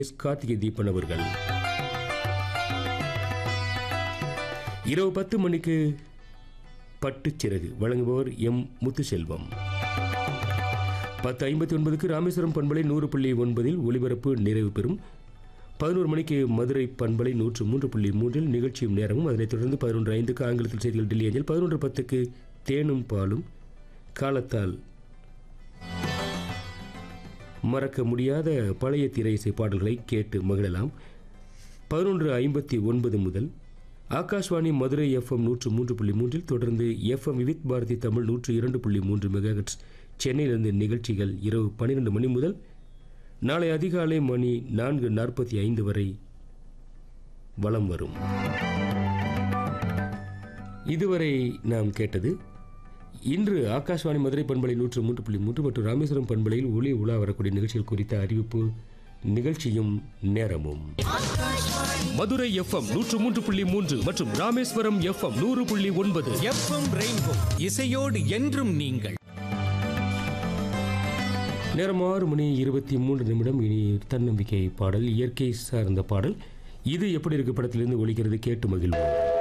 S Karthigai Deepan அவர்கள் இரவு பத்து மணிக்கு பட்டுச்சிறகு வழங்குபவர் எம் முத்துசெல்வம் பத்து ஐம்பத்தி ஒன்பதுக்கு ராமேஸ்வரம் பண்பலை நூறு புள்ளி ஒன்பதில் ஒலிபரப்பு நிறைவு பெறும் பதினோரு மணிக்கு மதுரை பண்பலை நூற்று மூன்று புள்ளி மூன்றில் நிகழ்ச்சியும் நேரமும் அதனைத் தொடர்ந்து பதினொன்று ஐந்துக்கு ஆங்கிலத்தில் செய்திகள் டெல்லி அஞ்சல் பதினொன்று பத்துக்கு தேனும் பாலும் காலத்தால் மறக்க முடியாத பழைய திரை இசை பாடல்களை கேட்டு மகிழலாம் பதினொன்று ஐம்பத்தி ஒன்பது முதல் ஆகாஷ்வாணி மதுரை எஃப்எம் நூற்று மூன்று புள்ளி மூன்றில் தொடர்ந்து எஃப்எம் விவித் பாரதி தமிழ் நூற்று இரண்டு புள்ளி மூன்று மெகாஹெட்ஸ் சென்னையிலிருந்து நிகழ்ச்சிகள் இரவு பன்னிரெண்டு மணி முதல் நாளை அதிகாலை மணி நான்கு நாற்பத்தி ஐந்து வரை வலம் வரும் இதுவரை நாம் கேட்டது இன்று ஆகாஷ்வாணி மதுரை பண்பலை நூற்று மூன்று புள்ளி மூன்று மற்றும் ராமேஸ்வரம் பண்பலையில் ஒளி உலா வரக்கூடிய நிகழ்ச்சிகள் குறித்த அறிவிப்பு நிகழ்ச்சியும் நேரமும் மதுரை எஃப்எம் நூற்று மூன்று புள்ளி மூன்று மற்றும் ராமேஸ்வரம் எஃப்எம் நூறு புள்ளி ஒன்பது எஃப்எம் ரெயின்போ இசையோடு என்றும் நீங்கள் நேரம் ஆறு மணி இருபத்தி மூன்று நிமிடம் இனி தன்னம்பிக்கை பாடல் இயற்கை சார்ந்த பாடல் இது எப்படி இருக்கு படத்திலிருந்து ஒலிக்கிறது கேட்டு மகிழ்வோம்